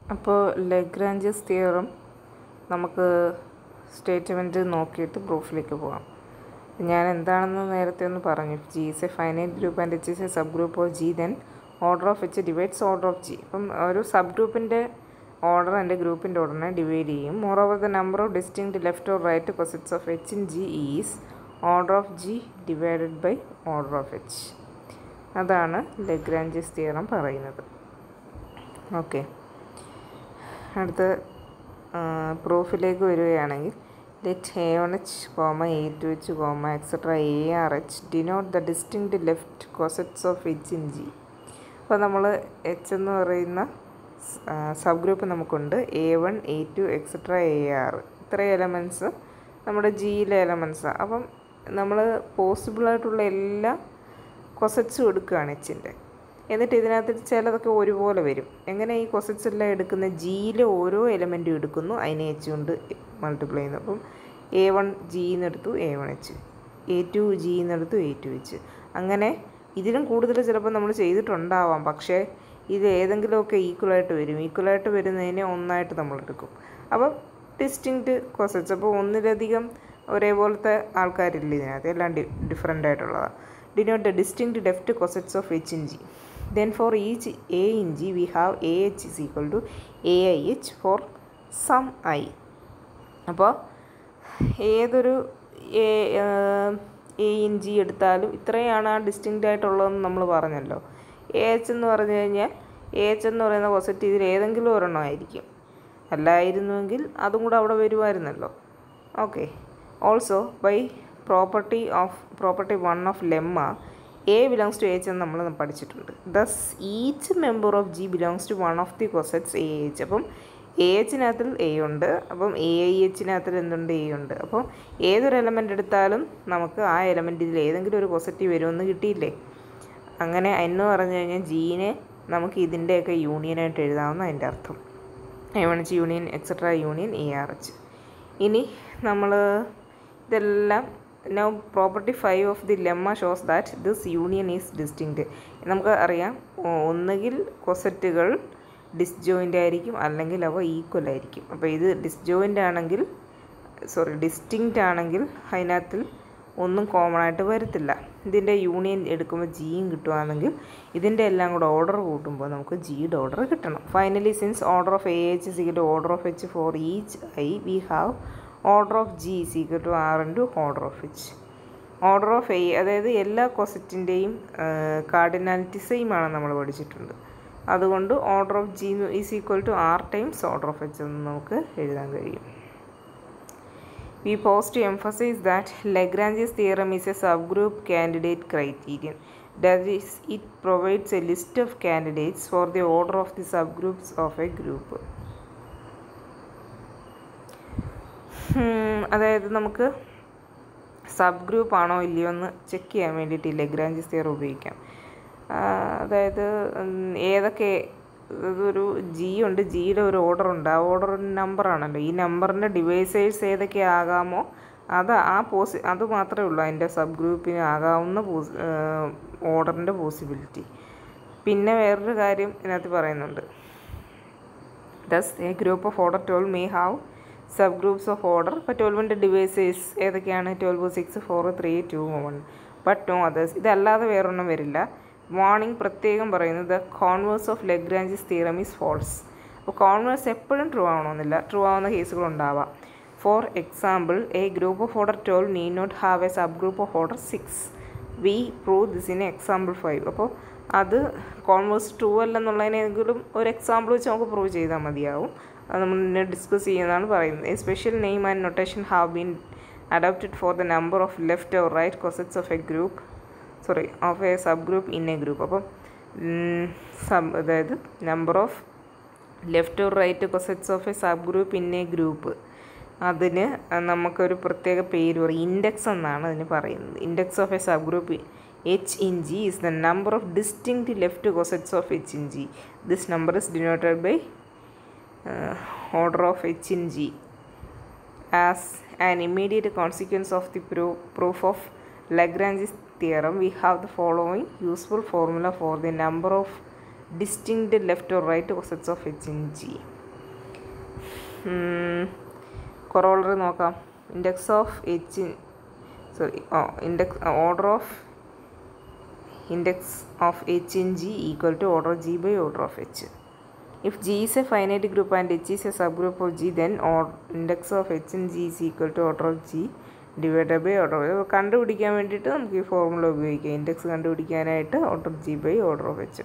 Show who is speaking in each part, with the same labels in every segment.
Speaker 1: അപ്പോൾ Lagrange's theorem നമുക്ക് statement നോക്കിയിട്ട് പ്രൂഫിലേക്ക് പോകാം ഞാൻ എന്താണെന്ന് നേരത്തെ ഒന്ന് പറഞ്ഞു G is a finite group and H is a sub group of G then order of H divides order of G അപ്പം ഒരു സബ് ഗ്രൂപ്പിൻ്റെ ഓർഡർ എൻ്റെ ഗ്രൂപ്പിൻ്റെ ഓർഡറിനെ ഡിവൈഡ് ചെയ്യും moreover the number of distinct left or right cosets of H in G is order of G divided by order of H അതാണ് Lagrange's theorem പറയുന്നത് okay അടുത്ത പ്രൂഫിലേക്ക് വരികയാണെങ്കിൽ let A one H comma A two H comma etcetera A R H denote the distinct left cosets of H in G അപ്പോൾ നമ്മൾ H എന്ന് പറയുന്ന sub group നമുക്കുണ്ട് A one A two etcetera A R ഇത്രയും elements നമ്മുടെ ജിയിലെ എലമെൻറ്റ്സാണ് അപ്പം നമ്മൾ പോസിബിളായിട്ടുള്ള എല്ലാ കൊസറ്റ്സും എടുക്കുകയാണ് എച്ചിൻ്റെ എന്നിട്ട് ഇതിനകത്ത് ചിലതൊക്കെ ഒരുപോലെ വരും എങ്ങനെ ഈ കൊസറ്റ്സ് എല്ലാം എടുക്കുന്ന ജിയിലെ ഓരോ എലമെൻറ്റും എടുക്കുന്നു അതിനെ എച്ച് കൊണ്ട് മൾട്ടിപ്ലൈ ചെയ്യുന്നു അപ്പം എ വൺ ജിന്ന് എടുത്തു A one H A two ജിന്ന് എടുത്തു എ ടു എച്ച് അങ്ങനെ ഇതിലും കൂടുതൽ ചിലപ്പോൾ നമ്മൾ ചെയ്തിട്ടുണ്ടാവാം പക്ഷേ ഇത് ഏതെങ്കിലുമൊക്കെ ഈക്വലായിട്ട് വരും ഈക്വലായിട്ട് വരുന്നതിനെ ഒന്നായിട്ട് നമ്മൾ എടുക്കും അപ്പം ഡിസ്റ്റിങ്ക്റ്റ് കോസറ്റ്സ് അപ്പോൾ ഒന്നിലധികം ഒരേപോലത്തെ ആൾക്കാരില്ല ഇതിനകത്ത് എല്ലാം ഡി ഡിഫറെൻ്റ് ആയിട്ടുള്ളതാണ് denote the distinct left cosets of H in G then for each A in G we have A H is equal to A I H for some I അപ്പോൾ ഏതൊരു എ എ ഇൻ ജി എടുത്താലും ഇത്രയാണ് ആ distinct ആയിട്ടുള്ളതെന്ന് നമ്മൾ പറഞ്ഞല്ലോ A H എന്ന് പറഞ്ഞു കഴിഞ്ഞാൽ എ എച്ച് എന്ന് പറയുന്ന പോസിറ്റ് ഇതിൽ ഏതെങ്കിലും ഒരെണ്ണം ആയിരിക്കും അല്ലായിരുന്നുവെങ്കിൽ അതും കൂടെ അവിടെ വരുമായിരുന്നല്ലോ okay also by property of property one of lemma A belongs to H എന്ന് നമ്മൾ പഠിച്ചിട്ടുണ്ട് thus each member of G belongs to one of the cosets A H അപ്പം എ എച്ചിനകത്തിൽ എ ഉണ്ട് അപ്പം എ ഐ എച്ചിനകത്തിൽ എന്തുണ്ട് എ ഉണ്ട് അപ്പോൾ ഏതൊരു എലമെൻ്റ് എടുത്താലും നമുക്ക് ആ എലമെൻ്റ് ഇതിൽ ഏതെങ്കിലും ഒരു പോസിറ്റീവ് വരുമെന്ന് കിട്ടിയില്ലേ അങ്ങനെ എന്ന് പറഞ്ഞു കഴിഞ്ഞാൽ ജീനെ നമുക്ക് ഇതിൻ്റെയൊക്കെ യൂണിയനായിട്ട് എഴുതാവുന്ന അതിൻ്റെ അർത്ഥം A one H union etcetera union A R H ഇനി നമ്മൾ ഇതെല്ലാം now property five of the lemma shows that this union is distinct നമുക്ക് അറിയാം ഒന്നുകിൽ കൊസറ്റുകൾ ഡിസ്ജോയിൻ്റ് ആയിരിക്കും അല്ലെങ്കിൽ അവ ഈക്വൽ ആയിരിക്കും അപ്പോൾ ഇത് ഡിസ്ജോയിൻ്റ് ആണെങ്കിൽ സോറി ഡിസ്റ്റിങ്ക്റ്റ് ആണെങ്കിൽ അതിനകത്തിൽ ഒന്നും കോമൺ ആയിട്ട് വരത്തില്ല ഇതിൻ്റെ യൂണിയൻ എടുക്കുമ്പോൾ ജിയും കിട്ടുകയാണെങ്കിൽ ഇതിൻ്റെ എല്ലാം കൂടെ ഓർഡർ കൂട്ടുമ്പോൾ നമുക്ക് ജിയുടെ ഓർഡർ കിട്ടണം finally since order of A H is equal to order of H for each I we have order of G is equal to R into order of H order of A അതായത് എല്ലാ കൊസറ്റിൻ്റെയും cardinality same ആണ് നമ്മൾ പഠിച്ചിട്ടുണ്ട് അതുകൊണ്ട് order of G is equal to R times order of H എന്ന് നമുക്ക് എഴുതാൻ കഴിയും We pause to emphasize that Lagrange's theorem is a subgroup candidate criterion. That is, it provides a list of candidates for the order of the subgroups of a group. അതായത് നമുക്ക് sub group ആണോ ഇല്ലയോ എന്ന് check ചെയ്യാൻ വേണ്ടിയിട്ട് ഈ Lagrange's തിയർ ഉപയോഗിക്കാം അതായത് ഏതൊക്കെ ഇതൊരു ജി ഉണ്ട് ജിയുടെ ഒരു ഓർഡർ ഉണ്ട് ആ ഓർഡർ ഒരു നമ്പറാണല്ലോ ഈ നമ്പറിൻ്റെ ഡിവൈസേഴ്സ് ഏതൊക്കെ ആകാമോ അത് ആ പോസി അത് മാത്രമേ ഉള്ളൂ അതിൻ്റെ സബ് ഗ്രൂപ്പിന് ആകാവുന്ന പോസി ഓർഡറിൻ്റെ പോസിബിലിറ്റി പിന്നെ വേറൊരു കാര്യം ഇതിനകത്ത് പറയുന്നുണ്ട് thus a group of order twelve may have sub groups of order ഇപ്പോൾ ട്വൽവിൻ്റെ ഡിവൈസേഴ്സ് ഏതൊക്കെയാണ് twelve six four three two one but no others ഇതല്ലാതെ വേറൊന്നും വരില്ല വാണിംഗ് പ്രത്യേകം പറയുന്നത് the converse of Lagrange's theorem is false അപ്പോൾ കോൺവേഴ്സ് എപ്പോഴും ട്രൂ ആവണമെന്നില്ല ട്രൂ ആവുന്ന കേസുകൾ ഉണ്ടാവാം for example a group of order twelve need not have a sub group of order six we prove this in example five അപ്പോൾ അത് converse true അല്ലെന്നുള്ളതിനെങ്കിലും ഒരു example വെച്ച് നമുക്ക് പ്രൂവ് ചെയ്താൽ മതിയാവും അത് നമ്മൾ ഇന്ന് ഡിസ്കസ് ചെയ്യുന്നതാണ് പറയുന്നത് a special name and notation have been adopted for the number of left or right cosets of a group sorry of a sub group in a group അപ്പം സബ് അതായത് number of left or right cosets of a sub group in a group അതിന് നമുക്കൊരു പ്രത്യേക പേര് പറയും index എന്നാണ് അതിന് പറയുന്നത് index of a sub group H in G is the number of distinct left കൊസറ്റ്സ് of H in G this number is denoted by order of H in G as an immediate consequence of the പ്രൂ proof of Lagrange's theorem, we have the following useful formula for the number of distinct left or right sets of H in G corollary നോക്കാം index of H sorry index order of index of H in G equal to order G by order of H If G is a finite group and H is a subgroup of G, then or index of H in G is equal to order of G divide by order of കണ്ടുപിടിക്കാൻ വേണ്ടിയിട്ട് നമുക്ക് ഈ formula ഉപയോഗിക്കാം index കണ്ടുപിടിക്കാനായിട്ട് order G by order of H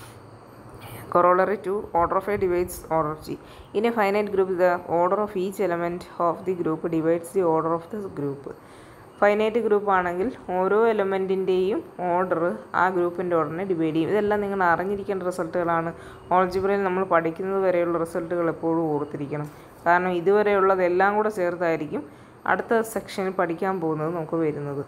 Speaker 1: corollary two order of A divides order of G in a finite group the order of each element of the group divides the order of the group finite group ആണെങ്കിൽ ഓരോ എലമെൻറ്റിൻ്റെയും order ആ ഗ്രൂപ്പിൻ്റെ ഓർഡറിനെ divide ചെയ്യും ഇതെല്ലാം നിങ്ങൾ അറിഞ്ഞിരിക്കേണ്ട റിസൾട്ടുകളാണ് ഓൾജിബ്രയിൽ നമ്മൾ പഠിക്കുന്നത് വരെയുള്ള റിസൾട്ടുകൾ എപ്പോഴും ഓർത്തിരിക്കണം കാരണം ഇതുവരെയുള്ളതെല്ലാം കൂടെ ചേർത്തായിരിക്കും അടുത്ത സെക്ഷനിൽ പഠിക്കാൻ പോകുന്നത് നമുക്ക് വരുന്നത്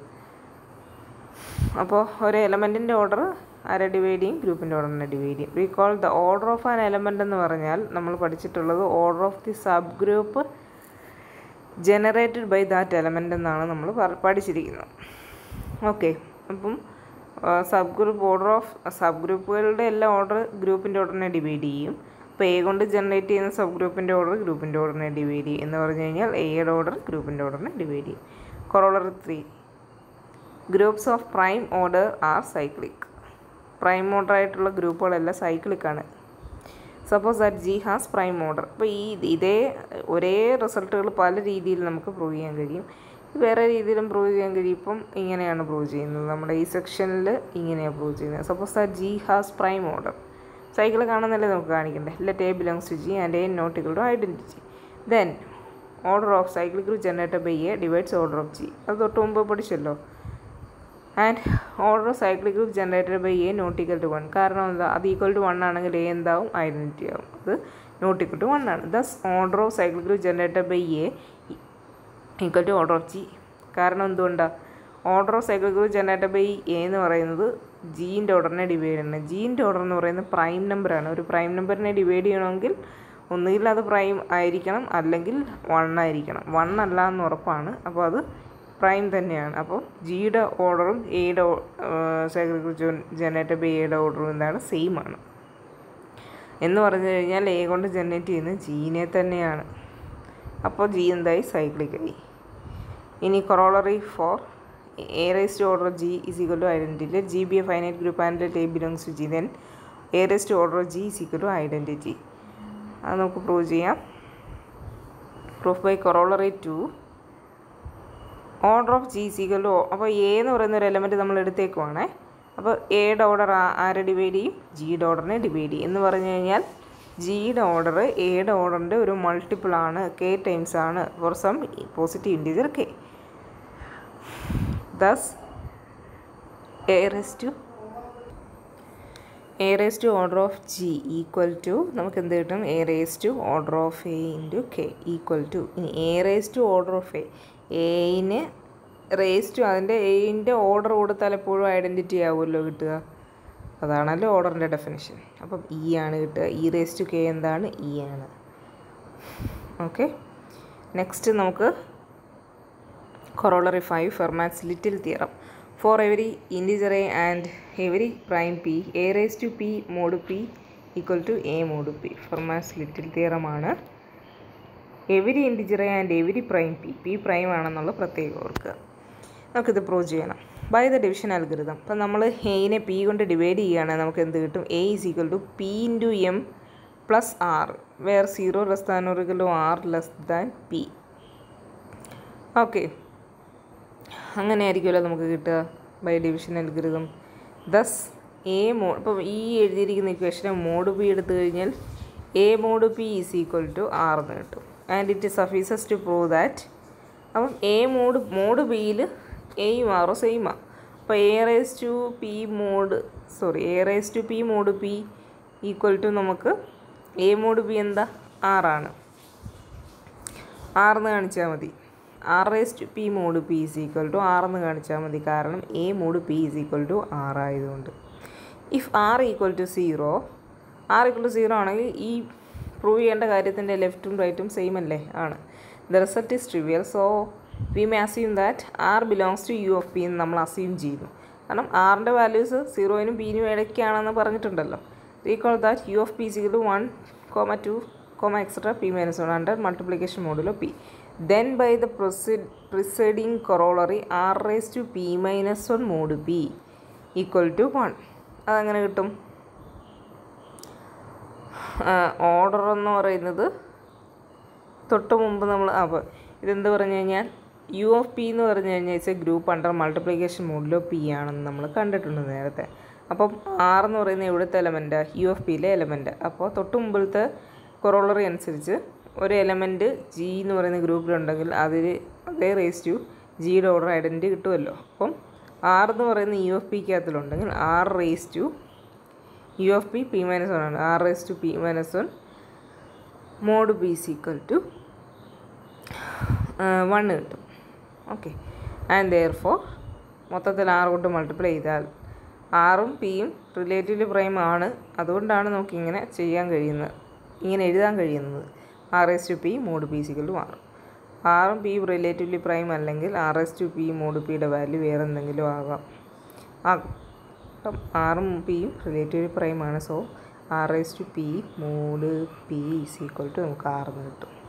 Speaker 1: അപ്പോൾ ഒരു എലമെൻറ്റിൻ്റെ ഓർഡർ ആരെ ഡിവൈഡ് ചെയ്യും ഗ്രൂപ്പിൻ്റെ ഓർഡറിനെ ഡിവൈഡ് ചെയ്യും recall the order of an element എന്ന് പറഞ്ഞാൽ നമ്മൾ പഠിച്ചിട്ടുള്ളത് order of the sub group generated by that element എന്നാണ് നമ്മൾ പഠിച്ചിരിക്കുന്നത് ഓക്കെ അപ്പം sub group order of sub ഗ്രൂപ്പുകളുടെ എല്ലാ ഓർഡർ ഗ്രൂപ്പിൻ്റെ ഓർഡറിനെ ഡിവൈഡ് ചെയ്യും അപ്പോൾ എ കൊണ്ട് ജനറേറ്റ് ചെയ്യുന്ന സബ് ഗ്രൂപ്പിൻ്റെ ഓർഡർ ഗ്രൂപ്പിൻ്റെ ഓർഡറിനെ ഡിവൈഡ് ചെയ്യും എന്ന് പറഞ്ഞു കഴിഞ്ഞാൽ എയുടെ ഓർഡർ ഗ്രൂപ്പിൻ്റെ ഓർഡറിനെ ഡിവൈഡ് ചെയ്യും corollary three groups of prime order are cyclic prime order ആയിട്ടുള്ള ഗ്രൂപ്പുകളെല്ലാം സൈക്ലിക്കാണ് suppose that G has prime order അപ്പോൾ ഈ ഇതേ ഒരേ റിസൾട്ടുകൾ പല രീതിയിൽ നമുക്ക് പ്രൂവ് ചെയ്യാൻ കഴിയും വേറെ രീതിയിലും പ്രൂവ് ചെയ്യാൻ കഴിയും ഇപ്പം ഇങ്ങനെയാണ് പ്രൂവ് ചെയ്യുന്നത് നമ്മുടെ ഈ സെക്ഷനിൽ ഇങ്ങനെയാണ് പ്രൂവ് ചെയ്യുന്നത് suppose that G has prime order cycle കാണുന്നല്ലേ നമുക്ക് കാണിക്കണ്ടേ let A belongs to G and A not equal to identity then order of cyclic group generated by A divides order of G അത് തൊട്ട് മുമ്പ് പഠിച്ചല്ലോ and order of cyclic group generated by A not equal to one കാരണം എന്താ അത് equal to one ആണെങ്കിൽ A എന്താവും identity ആവും അത് നോട്ട് ഈക്വൽ ടു വൺ ആണ് thus order of cyclic group generated by A equal to order of G കാരണം എന്തുകൊണ്ടാണ് order of cyclic group generated by A എന്ന് പറയുന്നത് ജീൻ്റെ ഓർഡറിനെ ഡിവൈഡ് ചെയ്യണം ജീൻ്റെ ഓർഡർ എന്ന് പറയുന്നത് പ്രൈം നമ്പറാണ് ഒരു പ്രൈം നമ്പറിനെ ഡിവൈഡ് ചെയ്യണമെങ്കിൽ ഒന്നുകിൽ അത് പ്രൈം ആയിരിക്കണം അല്ലെങ്കിൽ വൺ ആയിരിക്കണം വൺ അല്ല എന്ന് ഉറപ്പാണ് അപ്പോൾ അത് പ്രൈം തന്നെയാണ് അപ്പോൾ ജിയുടെ ഓർഡറും എയുടെ സൈക്ലിക് ജനറേറ്റഡ് ബൈ എയുടെ ഓർഡറും എന്താണ് സെയിം ആണ് എന്ന് പറഞ്ഞു കഴിഞ്ഞാൽ എ കൊണ്ട് ജനറേറ്റ് ചെയ്യുന്നത് ജീനെ തന്നെയാണ് അപ്പോൾ ജി എന്തായി സൈക്ലിക്കായി ഇനി corollary four A raise to order G is equal to identity G be a finite group and let A belongs to G then A raise to order G is equal to identity അത് നമുക്ക് prove ചെയ്യാം proof by corollary two order of G equal to അപ്പോൾ A എന്ന് പറയുന്ന ഒരു element നമ്മൾ എടുത്തേക്കുവാണേ അപ്പോൾ എയുടെ ഓർഡർ ആരെ ഡിവൈഡ് ചെയ്യും ജിയുടെ ഓർഡറിനെ ഡിവൈഡ് ചെയ്യും എന്ന് പറഞ്ഞു കഴിഞ്ഞാൽ ജിയുടെ ഓർഡർ എയുടെ ഓർഡറിൻ്റെ ഒരു മൾട്ടിപ്പിൾ ആണ് കെ ടൈംസ് ആണ് for some positive integer K thus A raise to A raise to order of G equal to നമുക്ക് എന്ത് കിട്ടും A raise to order of A into K equal to ഇനി A raise to order of A എയിന് raise to അതിൻ്റെ എയിൻ്റെ order കൊടുത്താൽ എപ്പോഴും identity ആവുമല്ലോ കിട്ടുക അതാണല്ലോ ഓർഡറിൻ്റെ ഡെഫിനിഷൻ അപ്പം ഇ ആണ് കിട്ടുക ഇ റേസ് ടു കെ എന്താണ് ഇ ആണ് ഓക്കെ നെക്സ്റ്റ് നമുക്ക് corollary five Fermat's little theorem for every integer A and every prime P A raise to P mod P equal to A mod P Fermat's little തിയറമാണ് every integer A and every prime P P prime ആണെന്നുള്ള പ്രത്യേകം ഓർക്കുക നമുക്കിത് prove ചെയ്യണം by the division അൽഗൃതം അപ്പം നമ്മൾ എയിനെ P കൊണ്ട് divide ചെയ്യുകയാണെങ്കിൽ നമുക്ക് എന്ത് കിട്ടും A is equal to P into M plus R where zero less than ഒറിക്കലോ R less than P okay അങ്ങനെ ആയിരിക്കുമല്ലോ നമുക്ക് കിട്ടുക by division algorithm thus A mod ഇപ്പോൾ ഈ എഴുതിയിരിക്കുന്ന ഇക്വേഷനെ മോഡ് പി എടുത്തു കഴിഞ്ഞാൽ A mod P is equal to R എന്ന് കിട്ടും and it suffices to prove that അപ്പം എ മോഡ് മോഡ് ബിയിൽ എയും ആറും സെയിമാണ് അപ്പോൾ A raise to P mode sorry A raise to P mod P equal to നമുക്ക് എ മോഡ് പി എന്താ ആറാണ് ആറെന്ന് കാണിച്ചാൽ മതി R raise to P mod P is equal to ആറെന്ന് കാണിച്ചാൽ മതി കാരണം A mod P is equal to ആറായതുകൊണ്ട് if R equal to zero R equal to zero ആണെങ്കിൽ ഈ പ്രൂവ് ചെയ്യേണ്ട കാര്യത്തിൻ്റെ ലെഫ്റ്റും റൈറ്റും സെയിം അല്ലേ ആണ് the result is trivial so we may assume that R belongs to U of P എന്ന് നമ്മൾ അസ്യൂം ചെയ്യുന്നു കാരണം ആറിൻ്റെ വാല്യൂസ് സീറോയിനും പിനും ഇടയ്ക്കാണെന്ന് പറഞ്ഞിട്ടുണ്ടല്ലോ recall that U of P is equal one comma two comma etcetera P minus one under multiplication modulo P then by the proceed preceding corollary R raise to P minus one mod P equal to one അതങ്ങനെ കിട്ടും order എന്ന് പറയുന്നത് തൊട്ട് മുമ്പ് നമ്മൾ അപ്പോൾ ഇതെന്ത് പറഞ്ഞു കഴിഞ്ഞാൽ യു ഓഫ് പി എന്ന് പറഞ്ഞു കഴിഞ്ഞാൽ it's a group under multiplication modulo P ആണെന്ന് നമ്മൾ കണ്ടിട്ടുണ്ട് നേരത്തെ അപ്പം ആർ എന്ന് പറയുന്ന ഇവിടുത്തെ എലമെൻറ്റ് യു എഫ് പിയിലെ എലമെൻറ്റ് അപ്പോൾ തൊട്ട് മുമ്പിലത്തെ കൊറോളറി അനുസരിച്ച് ഒരു എലമെൻറ്റ് ജി എന്ന് പറയുന്ന ഗ്രൂപ്പിലുണ്ടെങ്കിൽ അതിൽ അതേ റേസ് ടു ജിയുടെ ഓർഡർ ഐഡൻറ്റി കിട്ടുമല്ലോ അപ്പം ആർ എന്ന് പറയുന്ന യു എഫ് പിക്കകത്തിലുണ്ടെങ്കിൽ R raise to U of P P minus one ആണ് R raise to P minus one mod P is equal to one കിട്ടും ഓക്കെ ആൻഡ് ദെയർ ഫോർ മൊത്തത്തിൽ ആറ് കൊണ്ട് മൾട്ടിപ്ലൈ ചെയ്താൽ ആറും പിയും റിലേറ്റീവ്ലി പ്രൈം ആണ് അതുകൊണ്ടാണ് നമുക്ക് ഇങ്ങനെ ചെയ്യാൻ കഴിയുന്നത് ഇങ്ങനെ എഴുതാൻ കഴിയുന്നത് R raise to P mod P is equal to ആറ് ആറും പിയും റിലേറ്റീവ്ലി പ്രൈം അല്ലെങ്കിൽ R raise to P mod പിയുടെ വാല്യൂ വേറെ എന്തെങ്കിലും ആകാം ആകും അപ്പം ആറും പിയും റിലേറ്റീവ്ലി പ്രൈം ആണ് so R raise to P mod P is equal to നമുക്ക് ആറെന്ന് കിട്ടും